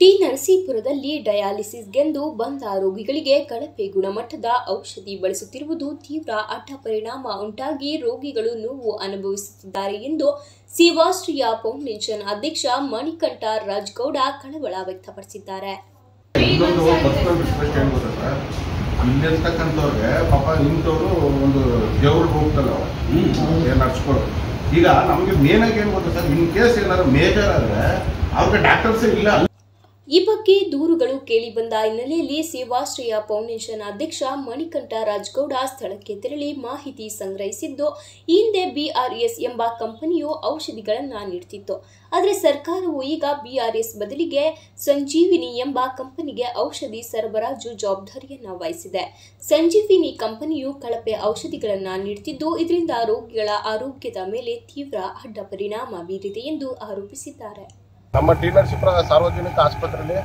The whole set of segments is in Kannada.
ಟಿ ನರಸೀಪುರದಲ್ಲಿ ಡಯಾಲಿಸಿಸ್ಗೆಂದು ಬಂದ ರೋಗಿಗಳಿಗೆ ಕಳಪೆ ಗುಣಮಟ್ಟದ ಔಷಧಿ ಬಳಸುತ್ತಿರುವುದು ತೀವ್ರ ಅಡ್ಡ ಪರಿಣಾಮ ಉಂಟಾಗಿ ರೋಗಿಗಳು ನೋವು ಅನುಭವಿಸುತ್ತಿದ್ದಾರೆ ಎಂದು ಸೇವಾಶ್ರಯ ಫೌಂಡೇಶನ್ ಅಧ್ಯಕ್ಷ ಮಣಿಕಂಠ ರಾಜ್ಗೌಡ ಕಳವಳ ವ್ಯಕ್ತಪಡಿಸಿದ್ದಾರೆ ಇನ್ನೊಂದು ಪರ್ಸನಲ್ ರಿಕ್ವೆಸ್ಟ್ ಏನು ಗೊತ್ತಾ ಸರ್ ಇಲ್ಲಿರ್ತಕ್ಕಂಥವ್ರಿಗೆ ಪಾಪ ಇಂಥವ್ರು ಒಂದು ದೇವ್ರ ಹೋಗ್ತಲ್ಲ ಏನು ನಡ್ಸ್ಕೊಳ್ಳೋದು ಈಗ ನಮಗೆ ಮೇನಾಗಿ ಏನು ಗೊತ್ತಾ ಸರ್ ಇನ್ ಕೇಸ್ ಏನಾದ್ರು ಮೇಜರ್ ಆದರೆ ಅವ್ರಿಗೆ ಡಾಕ್ಟರ್ಸೇ ಇಲ್ಲ ಈ ಬಗ್ಗೆ ದೂರುಗಳು ಕೇಳಿಬಂದ ಹಿನ್ನೆಲೆಯಲ್ಲಿ ಸೇವಾಶ್ರಯ ಫೌಂಡೇಶನ್ ಅಧ್ಯಕ್ಷ ಮಣಿಕಂಠ ರಾಜ್ಗೌಡ ಸ್ಥಳಕ್ಕೆ ತೆರಳಿ ಮಾಹಿತಿ ಸಂಗ್ರಹಿಸಿದ್ದು ಈ ಹಿಂದೆ ಬಿಆರ್ಎಸ್ ಎಂಬ ಕಂಪನಿಯು ಔಷಧಿಗಳನ್ನು ನೀಡುತ್ತಿತ್ತು ಆದರೆ ಸರ್ಕಾರವು ಈಗ ಬಿಆರ್ಎಸ್ ಬದಲಿಗೆ ಸಂಜೀವಿನಿ ಎಂಬ ಕಂಪನಿಗೆ ಔಷಧಿ ಸರಬರಾಜು ಜವಾಬ್ದಾರಿಯನ್ನು ವಹಿಸಿದೆ ಸಂಜೀವಿನಿ ಕಂಪನಿಯು ಕಳಪೆ ಔಷಧಿಗಳನ್ನು ನೀಡುತ್ತಿದ್ದು ಇದರಿಂದ ರೋಗಿಗಳ ಆರೋಗ್ಯದ ಮೇಲೆ ತೀವ್ರ ಅಡ್ಡ ಪರಿಣಾಮ ಬೀರಿದೆ ಎಂದು ಆರೋಪಿಸಿದ್ದಾರೆ ನಮ್ಮ ಟಿ ನರಸೀಪುರ ಸಾರ್ವಜನಿಕ ಆಸ್ಪತ್ರೆಯಲ್ಲಿ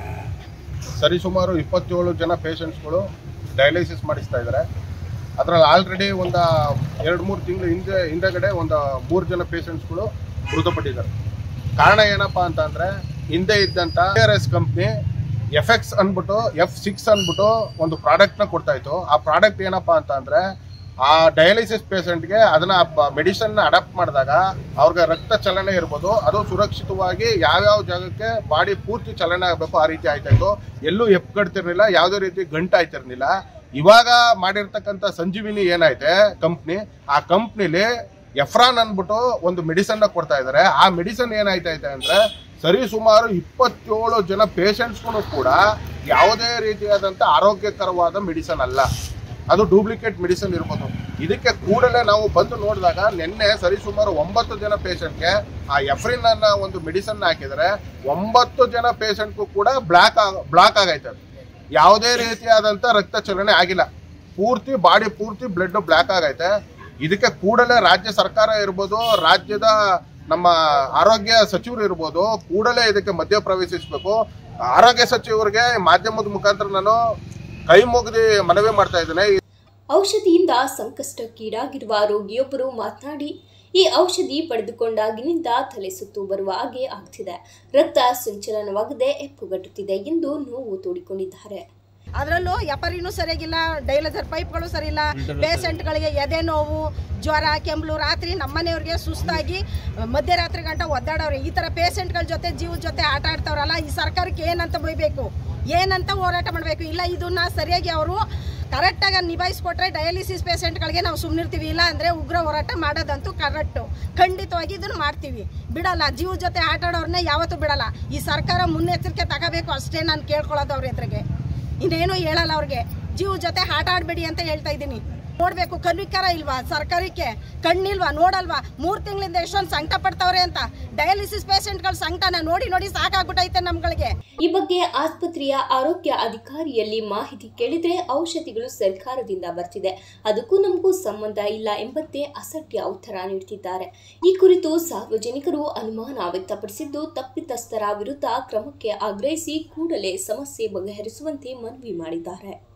ಸರಿಸುಮಾರು ಇಪ್ಪತ್ತೇಳು ಜನ ಪೇಷಂಟ್ಸ್ಗಳು ಡಯಾಲಿಸಿಸ್ ಮಾಡಿಸ್ತಾ ಇದ್ದಾರೆ ಅದರಲ್ಲಿ ಆಲ್ರೆಡಿ ಒಂದು ಎರಡು ಮೂರು ತಿಂಗಳು ಹಿಂದೆ ಹಿಂದೆಗಡೆ ಒಂದು ಮೂರು ಜನ ಪೇಷಂಟ್ಸ್ಗಳು ಮೃತಪಟ್ಟಿದ್ದಾರೆ ಕಾರಣ ಏನಪ್ಪಾ ಅಂತ ಅಂದ್ರೆ ಹಿಂದೆ ಇದ್ದಂತ R S company F X ಅಂದ್ಬಿಟ್ಟು ಎಫ್ ಸಿಕ್ಸ್ ಅಂದ್ಬಿಟ್ಟು ಒಂದು ಪ್ರಾಡಕ್ಟ್ನ ಕೊಡ್ತಾ ಇತ್ತು ಆ ಪ್ರಾಡಕ್ಟ್ ಏನಪ್ಪಾ ಅಂತ ಅಂದ್ರೆ ಆ ಡಯಾಲಿಸಿಸ್ ಪೇಷಂಟ್ಗೆ ಅದನ್ನ ಮೆಡಿಸನ್ನ ಅಡಾಪ್ಟ್ ಮಾಡಿದಾಗ ಅವ್ರಿಗೆ ರಕ್ತ ಚಲನೆ ಇರ್ಬೋದು ಅದು ಸುರಕ್ಷಿತವಾಗಿ ಯಾವ್ಯಾವ ಜಾಗಕ್ಕೆ ಬಾಡಿ ಪೂರ್ತಿ ಚಲನೆ ಆಗಬೇಕು ಆ ರೀತಿ ಆಯ್ತಾ ಇತ್ತು ಎಲ್ಲೂ ಎಪ್ಕಡ್ತಿರ್ಲಿಲ್ಲ ಯಾವುದೇ ರೀತಿ ಗಂಟು ಆಯ್ತಿರ್ಲಿಲ್ಲ ಇವಾಗ ಮಾಡಿರ್ತಕ್ಕಂಥ ಸಂಜೀವಿನಿ ಏನೈತೆ ಕಂಪ್ನಿ ಆ ಕಂಪ್ನಿಲಿ ಎಫ್ರಾನ್ ಅಂದ್ಬಿಟ್ಟು ಒಂದು ಮೆಡಿಸನ್ ಕೊಡ್ತಾ ಇದ್ದಾರೆ ಆ ಮೆಡಿಸನ್ ಏನಾಯ್ತೈತೆ ಅಂದ್ರೆ ಸರಿ ಸುಮಾರು ಇಪ್ಪತ್ತೇಳು ಜನ ಪೇಷಂಟ್ಸ್ಗಳು ಕೂಡ ಯಾವುದೇ ರೀತಿಯಾದಂಥ ಆರೋಗ್ಯಕರವಾದ ಮೆಡಿಸನ್ ಅಲ್ಲ ಅದು ಡೂಪ್ಲಿಕೇಟ್ ಮೆಡಿಸನ್ ಇರ್ಬೋದು ಇದಕ್ಕೆ ಕೂಡಲೇ ನಾವು ಬಂದು ನೋಡಿದಾಗ ನಿನ್ನೆ ಸರಿಸುಮಾರು ಒಂಬತ್ತು ಜನ ಪೇಷಂಟ್ಗೆ ಆ ಎಫ್ರಿನ್ ಅನ್ನ ಒಂದು ಮೆಡಿಸನ್ ಹಾಕಿದರೆ ಒಂಬತ್ತು ಜನ ಪೇಷಂಟ್ಗೂ ಕೂಡ ಬ್ಲಾಕ್ ಬ್ಲಾಕ್ ಆಗೈತೆ ಅದು. ಯಾವುದೇ ರೀತಿಯಾದಂಥ ರಕ್ತ ಚಲನೆ ಆಗಿಲ್ಲ ಪೂರ್ತಿ ಬಾಡಿ ಪೂರ್ತಿ ಬ್ಲಡ್ ಬ್ಲಾಕ್ ಆಗೈತೆ ಇದಕ್ಕೆ ಕೂಡಲೇ ರಾಜ್ಯ ಸರ್ಕಾರ ಇರ್ಬೋದು ರಾಜ್ಯದ ನಮ್ಮ ಆರೋಗ್ಯ ಸಚಿವರು ಇರ್ಬೋದು ಕೂಡಲೇ ಇದಕ್ಕೆ ಮಧ್ಯ ಪ್ರವೇಶಿಸಬೇಕು ಆರೋಗ್ಯ ಸಚಿವರಿಗೆ ಮಾಧ್ಯಮದ ಮುಖಾಂತರ ನಾನು ಕೈ ಮುಗಿದು ಮನವಿ ಮಾಡ್ತಾ ಇದ್ದೇನೆ ಔಷಧಿಯಿಂದ ಸಂಕಷ್ಟಕ್ಕೀಡಾಗಿರುವ ರೋಗಿಯೊಬ್ಬರು ಮಾತನಾಡಿ ಈ ಔಷಧಿ ಪಡೆದುಕೊಂಡಾಗಿನಿಂದ ತಲೆ ಸುತ್ತು ಬರುವ ಹಾಗೆ ಆಗ್ತಿದೆ ರಕ್ತ ಸಂಚಲನವಾಗದೆ ಎಪ್ಪುಗಟ್ಟುತ್ತಿದೆ ಎಂದು ನೋವು ತೋಡಿಕೊಂಡಿದ್ದಾರೆ ಅದರಲ್ಲೂ ಎಪರಿನೂ ಸರಿಯಾಗಿಲ್ಲ ಡೈಲಜರ್ ಪೈಪ್ಗಳು ಸರಿ ಇಲ್ಲ ಪೇಷಂಟ್ಗಳಿಗೆ ಎದೆ ನೋವು ಜ್ವರ ಕೆಮ್ಮಲು ರಾತ್ರಿ ನಮ್ಮನೆಯವ್ರಿಗೆ ಸುಸ್ತಾಗಿ ಮಧ್ಯರಾತ್ರಿ ಗಂಟ ಒದ್ದಾಡವ್ರೆ ಈ ಥರ ಪೇಷಂಟ್ಗಳ ಜೊತೆ ಜೀವದ ಜೊತೆ ಆಟ ಆಡ್ತಾವ್ರಲ್ಲ ಈ ಸರ್ಕಾರಕ್ಕೆ ಏನಂತ ಬೈಬೇಕು ಏನಂತ ಹೋರಾಟ ಮಾಡಬೇಕು ಇಲ್ಲ ಇದನ್ನ ಸರಿಯಾಗಿ ಅವರು ಕರೆಕ್ಟಾಗಿ ನಿಭಾಯಿಸ್ಕೊಟ್ರೆ ಡಯಾಲಿಸಿಸ್ ಪೇಷಂಟ್ಗಳಿಗೆ ನಾವು ಸುಮ್ಮನಿರ್ತೀವಿ ಇಲ್ಲ ಅಂದರೆ ಉಗ್ರ ಹೋರಾಟ ಮಾಡೋದಂತೂ ಕರೆಕ್ಟು ಖಂಡಿತವಾಗಿ ಇದನ್ನು ಮಾಡ್ತೀವಿ ಬಿಡಲ್ಲ ಜೀವದ ಜೊತೆ ಆಟ ಆಡೋರ್ನೇ ಯಾವತ್ತೂ ಬಿಡಲ್ಲ ಈ ಸರ್ಕಾರ ಮುನ್ನೆಚ್ಚರಿಕೆ ತಗೋಬೇಕು ಅಷ್ಟೇ ನಾನು ಕೇಳ್ಕೊಳ್ಳೋದು ಅವ್ರ ಎದುರಿಗೆ ಇನ್ನೇನು ಹೇಳಲ್ಲ ಅವ್ರಿಗೆ ಜೀವ ಜೊತೆ ಆಟ ಆಡಬೇಡಿ ಅಂತ ಹೇಳ್ತಾ ಇದ್ದೀನಿ ನೋಡ್ಬೇಕು ಕನ್ವಿಕಾರ ಇಲ್ವಾ ಸರ್ಕಾರಕ್ಕೆ ಕಣ್ಣಿಲ್ವಾ ನೋಡಲ್ವಾ ಮೂರು ತಿಂಗಳಿಂದ ಎಷ್ಟೊಂದು ಸಂಕಟ ಪಡ್ತಾವ್ರೆ ಅಂತ ಡಯಾಲಿಸಿಸ್ ಪೇಷಂಟ್ಗಳ ಸಂಕಟನ ನೋಡಿ ನೋಡಿ ಸಾಕಾಗ್ಬಿಟ್ಟೈತೆ ನಮ್ಗಳಿಗೆ ಈ ಬಗ್ಗೆ ಆಸ್ಪತ್ರೆಯ ಆರೋಗ್ಯ ಅಧಿಕಾರಿಯಲ್ಲಿ ಮಾಹಿತಿ ಕೇಳಿದ್ರೆ ಔಷಧಿಗಳು ಸರ್ಕಾರದಿಂದ ಬರ್ತಿದೆ ಅದಕ್ಕೂ ನಮಗೂ ಸಂಬಂಧ ಇಲ್ಲ ಎಂಬಂತೆ ಅಸಡ್ಯ ಉತ್ತರ ನೀಡುತ್ತಿದ್ದಾರೆ ಈ ಕುರಿತು ಸಾರ್ವಜನಿಕರು ಅನುಮಾನ ವ್ಯಕ್ತಪಡಿಸಿದ್ದು ತಪ್ಪಿತಸ್ಥರ ವಿರುದ್ಧ ಕ್ರಮಕ್ಕೆ ಆಗ್ರಹಿಸಿ ಕೂಡಲೇ ಸಮಸ್ಯೆ ಬಗೆಹರಿಸುವಂತೆ ಮನವಿ ಮಾಡಿದ್ದಾರೆ